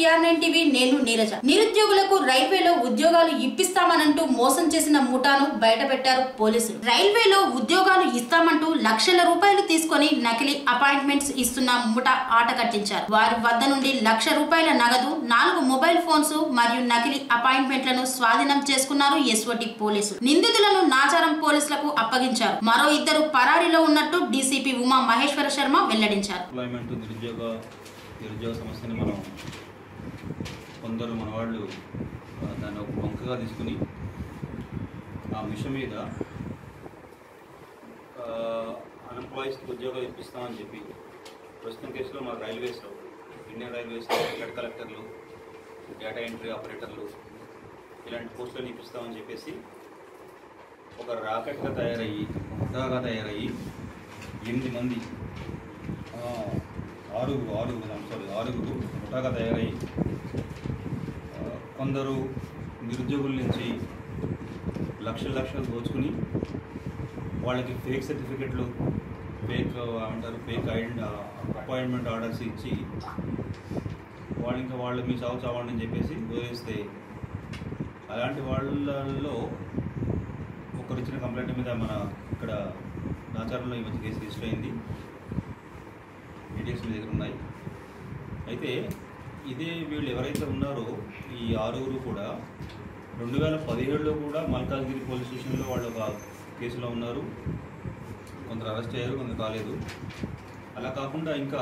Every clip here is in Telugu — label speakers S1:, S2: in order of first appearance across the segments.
S1: టీఆర్ నైన్ టీవీ నేను నీరజ నిరుద్యోగులకు రైల్వేలో ఉద్యోగాలు ఇప్పిస్తామనంటూ మోసం చేసిన ముఠాను బయటపెట్టారు పోలీసులు రైల్వేలో ఉద్యోగాలు ఇస్తామంటూ లక్షల రూపాయలు తీసుకొని నకిలీ అపాయింట్మెంట్స్ ఇస్తున్న ముఠా ఆట కట్టించారు వారి వద్ద నుండి లక్ష రూపాయల నగదు నాలుగు మొబైల్ ఫోన్స్ మరియు నకిలీ అపాయింట్మెంట్లను స్వాధీనం చేసుకున్నారు ఎస్ఓటి పోలీసులు నిందితులను నాచారం పోలీసులకు అప్పగించారు మరో ఇద్దరు పరారీలో ఉన్నట్టు డీసీపీ ఉమా మహేశ్వర శర్మ వెల్లడించారు
S2: ఎంప్లాయ్మెంట్ నిరుద్యోగ నిరుద్యోగ సమస్యని మనం కొందరు మన వాళ్ళు ఆ, దాన్ని ఒక వంకగా తీసుకుని ఆ విషయం మీద అన్ఎంప్లాయీస్కి ఉద్యోగాలు ఇప్పిస్తామని చెప్పి ప్రస్తుతం కేసులో మన రైల్వేస్లో ఇండియన్ రైల్వేస్లో హెడ్ కలెక్టర్లు డేటా ఎంట్రీ ఆపరేటర్లు ఇలాంటి పోస్టులను ఇప్పిస్తామని చెప్పేసి ఒక రాకెట్గా తయారయ్యి ముఠాగా తయారయ్యి ఎనిమిది మంది ఆ, ఆరుగురు ఆరుగురు సారీ ఆరుగురు ముఠాగా తయారై ఆ, కొందరు నిరుద్యోగుల నుంచి లక్షల లక్షలు దోచుకుని వాళ్ళకి ఫేక్ సర్టిఫికెట్లు ఫేక్ ఏమంటారు ఫేక్ ఐడెంట్ అపాయింట్మెంట్ ఆర్డర్స్ ఇచ్చి వాళ్ళు ఇంకా వాళ్ళు మీ చావు చావండి అని చెప్పేసి వదిలేస్తే అలాంటి వాళ్ళల్లో ఒకరు ఇచ్చిన కంప్లైంట్ మీద మన ఇక్కడ నాచారంలో ఈ మధ్య కేసు రిజిస్టర్ అయింది డీటెయిల్స్ మీ దగ్గర ఉన్నాయి అయితే ఇదే వీళ్ళు ఎవరైతే ఉన్నారో ఈ ఆరుగురు కూడా రెండు వేల పదిహేడులో కూడా మల్కాజ్గిరి పోలీస్ స్టేషన్లో వాళ్ళు ఒక కేసులో ఉన్నారు కొందరు అరెస్ట్ అయ్యారు కొందరు కాలేదు అలా కాకుండా ఇంకా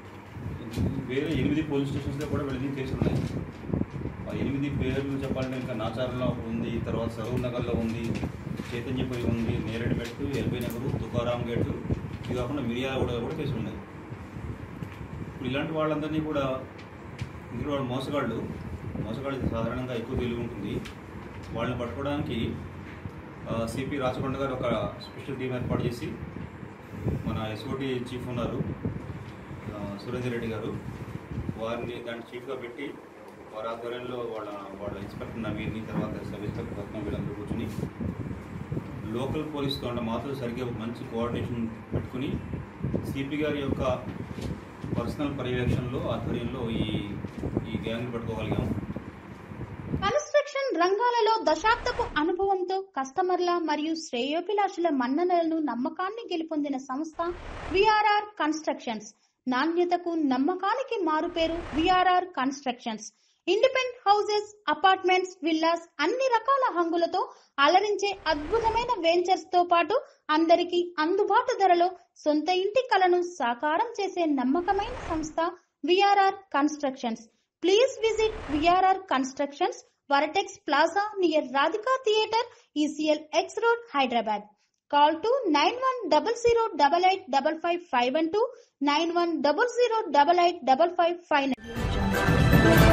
S2: వేరే ఎనిమిది పోలీస్ స్టేషన్స్లో కూడా వీళ్ళ మీద కేసులు ఉన్నాయి ఆ ఎనిమిది పేర్లు చెప్పాలంటే ఇంకా నాచారంలో ఒకటి ఉంది తర్వాత సరూర్ నగర్లో ఉంది చైతన్యపురి ఉంది నేరేడుమెట్టు ఎల్బీ నగరు తుకారాం గేటు ఇవి కాకుండా మిర్యాలగూడ కూడా కేసులు ఉన్నాయి ఇప్పుడు ఇలాంటి వాళ్ళందరినీ కూడా ఇందులో వాళ్ళు మోసగాళ్ళు మోసగాళ్ళు సాధారణంగా ఎక్కువ తెలివి ఉంటుంది వాళ్ళని పట్టుకోవడానికి సిపి రాచకొండ గారు ఒక స్పెషల్ టీం ఏర్పాటు చేసి మన ఎస్ఓటి చీఫ్ ఉన్నారు ఆ, సురేందర్ రెడ్డి గారు వారిని దాన్ని చీఫ్గా పెట్టి వారి ఆధ్వర్యంలో వాళ్ళ వాళ్ళ ఇన్స్పెక్టర్ నవీన్ని తర్వాత సబ్ ఇన్స్పెక్టర్ రత్నం వీళ్ళందరూ కూర్చుని లోకల్ పోలీస్తో అంటే మాతో సరిగ్గా మంచి కోఆర్డినేషన్ పెట్టుకుని సిపి గారి యొక్క పర్సనల్ పర్యవేక్షణలో ఆధ్వర్యంలో ఈ ఈ గ్యాంగ్ పట్టుకోగలిగాము
S3: కన్స్ట్రక్షన్ రంగాలలో దశాబ్దపు అనుభవంతో కస్టమర్ల మరియు శ్రేయోభిలాషుల మన్ననలను నమ్మకాన్ని గెలుపొందిన సంస్థ విఆర్ఆర్ కన్స్ట్రక్షన్స్ నాణ్యతకు నమ్మకానికి మారుపేరు VRR constructions independent houses apartments villas అన్ని రకాల హంగులతో అలరించే అద్భుతమైన వెంచర్స్ తో పాటు అందరికీ అందుబాటు ధరలో సొంత ఇంటి కలను సాకారం చేసే నమ్మకమైన సంస్థ VRR constructions please visit VRR constructions vertex plaza near Radhika theatre ECL X road Hyderabad call to nine one double zero double eight double five five one to nine one double zero double eight double five five